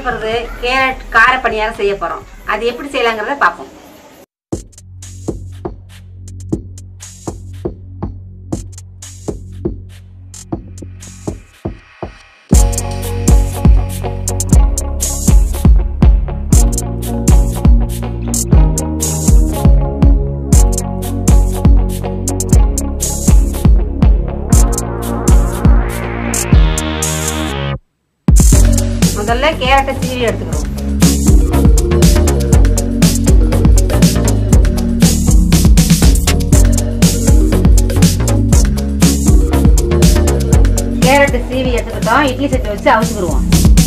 போகிறது கேரட் கார பணியாரம் செய்ய போகிறோம் அது எப்படி செய்யலாங்கிறத பார்ப்போம் முதல்ல கேரட்டை சீவி எடுத்துக்கிறோம் கேரட்டு சீவி எடுத்துக்கிட்டோம் இட்லி சட்டி வச்சு அவிச்சுக்கிடுவோம்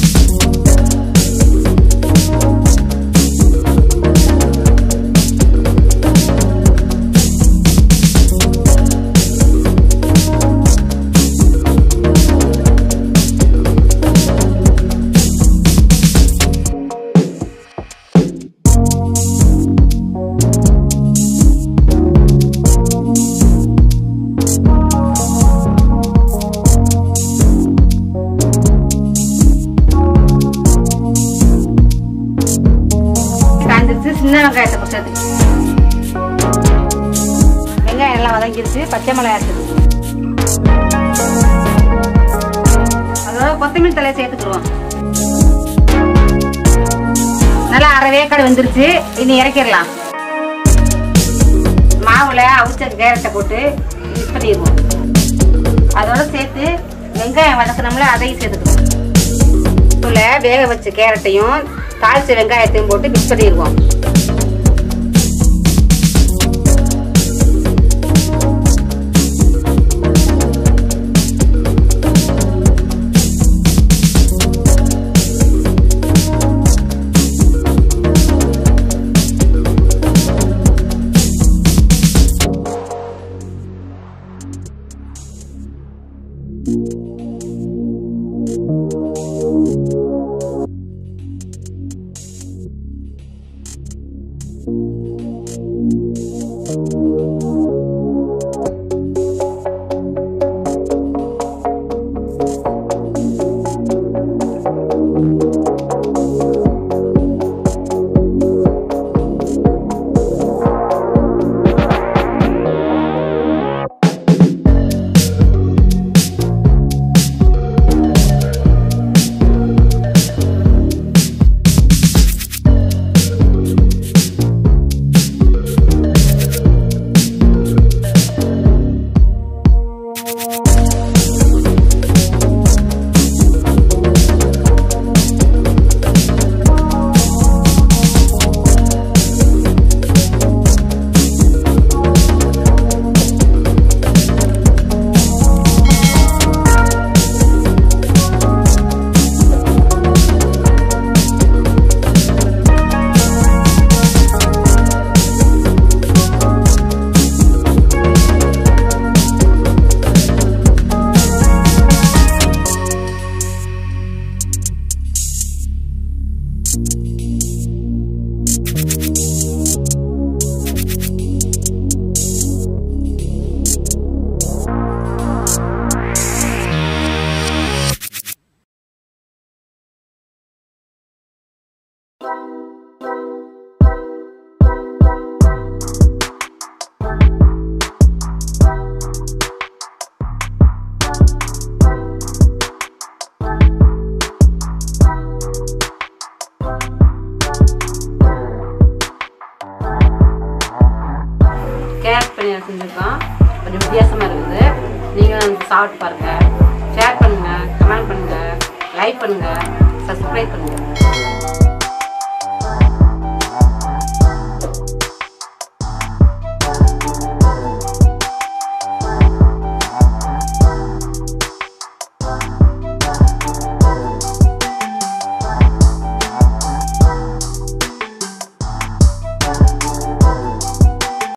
காஞ்சிருச்சு சின்ன வெங்காயத்தை பக்கத்து வெங்காயம் எல்லாம் வதங்கிருச்சு பச்சை மிளகாய் இருக்குது அதோட கொத்தமல்லி தலையை சேர்த்துக்கிடுவோம் நல்லா அரை வேக்காடு வெந்துருச்சு இனி இறக்கிடலாம் மாவுல அவிச்ச கேரட்டை போட்டு மிக்ஸ் பண்ணிடுவோம் அதோட சேர்த்து வெங்காயம் வதக்கணும்ல அதையும் சேர்த்துக்கணும் உள்ள வேக வச்ச கேரட்டையும் தாளிச்ச வெங்காயத்தையும் போட்டு மிக்ஸ் பண்ணிடுவோம் கேரட் பணியாரம் செஞ்சுருக்கோம் கொஞ்சம் வித்தியாசமாக இருக்குது நீங்களும் வந்து சாப்பிட்டு பாருங்கள் ஷேர் பண்ணுங்கள் கமெண்ட் பண்ணுங்கள் லைக் பண்ணுங்கள் சப்ஸ்கிரைப் பண்ணுங்கள்